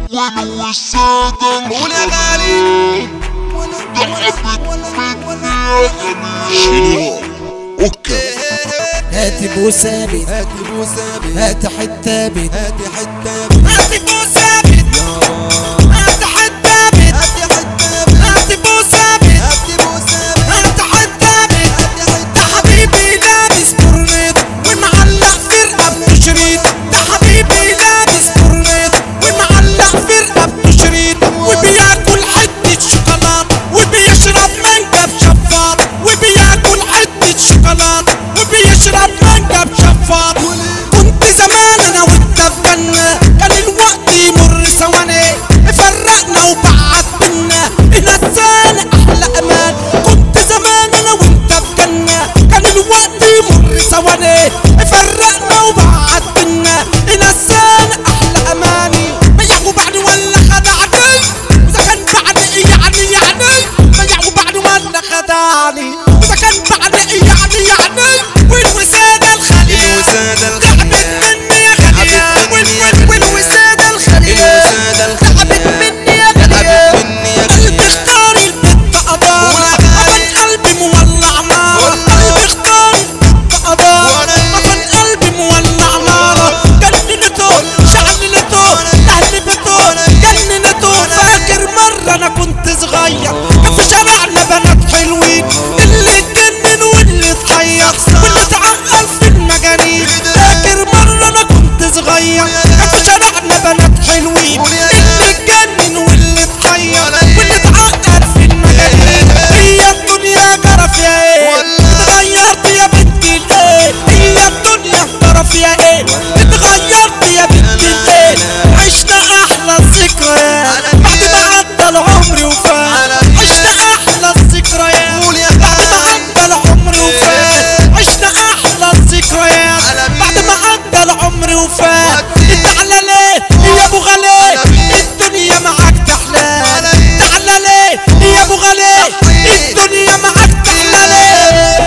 والوسادة قول يا غالي شنو اوكي هات بوسابت هات بوسابي هات حتابت هات حتى هات بوسابت هات حتابت هات حتى هات بوسابت هات بوسابي هات حتابت هات حتى ده حبيبي لابس برنيط ومعلق فرقة بتشريط ده حبيبي لابس برنيط ومعلق فرقة بتشريط وبياكل حتة شوكولات وبيشرب مانجا بشفاط وبياكل حتة شوكولات وبيشرب مانجا بشفاط كنت زمان انا وانت في جنة كان الوقت يمر ثواني فرقنا وبعد بينا نسانا احلى امان كنت زمان انا وانت في جنة كان الوقت يمر ثواني فرقنا وبعد بينا نسانا احلى اماني ما ياخو بعد ولا خدعني واذا كان بعد يعني يعني ما ياخو بعد ولا خدعني واذا كان بعد يعني يعني والوسادة الخالية الوسادة تعبت الخالية. مني يا غالية تعبت مني يا غالية. والوسادة الخالية الوسادة تعبت الخالية. مني يا تعبت غالية مني يا قلبي غالية. اختار البت أبار ولا أبن غالي. قلبي مولع نار والله. قلبي اختار أبار ولا أبن قلبي مولع نار جننته شعللته تهلبته جننته فاكر مرة أنا كنت صغير كان في شارعنا بنات حلوين اللي اتجنن واللي اتحير واللي اتعقل في المجانين فاكر مرة أنا كنت صغير كان في شارعنا بنات حلوين اللي اتجنن واللي اتحير واللي اتعقل في المجانين هي الدنيا جرف يا ايه اتغيرت يا بنتي الايه هي الدنيا جرف يا ايه اتغيرت يا بنتي الايه عشنا احلى الذكريات بعد ما عدى العمر وفات عشنا احلى الذكريات قول يا بعد ما غالي. عدى العمر وفات عشنا احلى الذكريات عالمين. بعد ما عدى العمر وفات ودي. تعالى ليه يا ابو غالي عالمين. الدنيا معاك تحلى عالمين. تعالى ليه يا ابو غالي عالمين. الدنيا معاك تحلى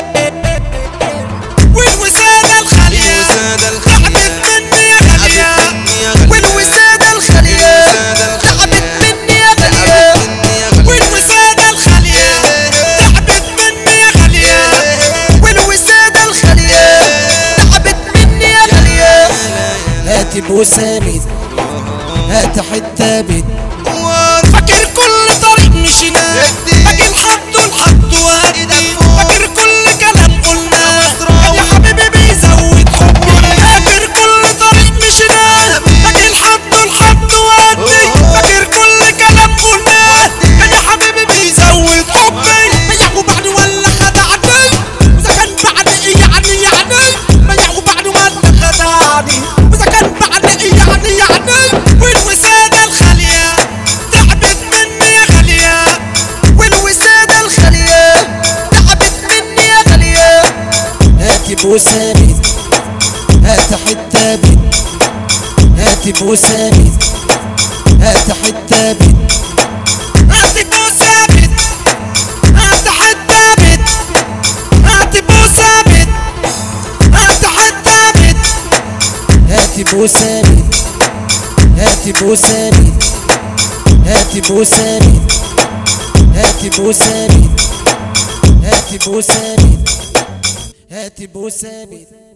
والوسادة الخالية الوسادة تعبت الخالية. مني يا غالية تعبت مني يا غالية. والوسادة الخالية الوسادة تعبت الخالية. مني يا غالية تعبت مني يا غالية. والوسادة الخالية تعبت مني يا غالية والوسادة الخالية تعبت مني يا غالية هات بوسامد هات حتابت فاكر كل طريق مشيناه فاكر حد لحد وهدي فاكر كل كلام قلناه كان يا حبيبي بيزود حبي فاكر كل طريق مشيناه فاكر حد لحد وهدي فاكر كل كلام قلناه كان يا حبيبي بيزود حبي ما ياخو بعد ولا خدعني واذا كان بعد يعني يعني ما ياخو بعد ولا خدعني واذا كان بعد يعني يعني والوسادة الخالية تعبت مني يا غالية والوسادة الخالية تعبت مني يا غالية هاتي بوسامد هات حتابت هاتي بوسامد هات حتابت هاتي بوسامد هات حتابت هاتي بوسامد هات حتابت هاتي بوسامد هاتي بوسامد هاتي بوسامد هاتي بوسامد هاتي بوسامد هاتي بوسامد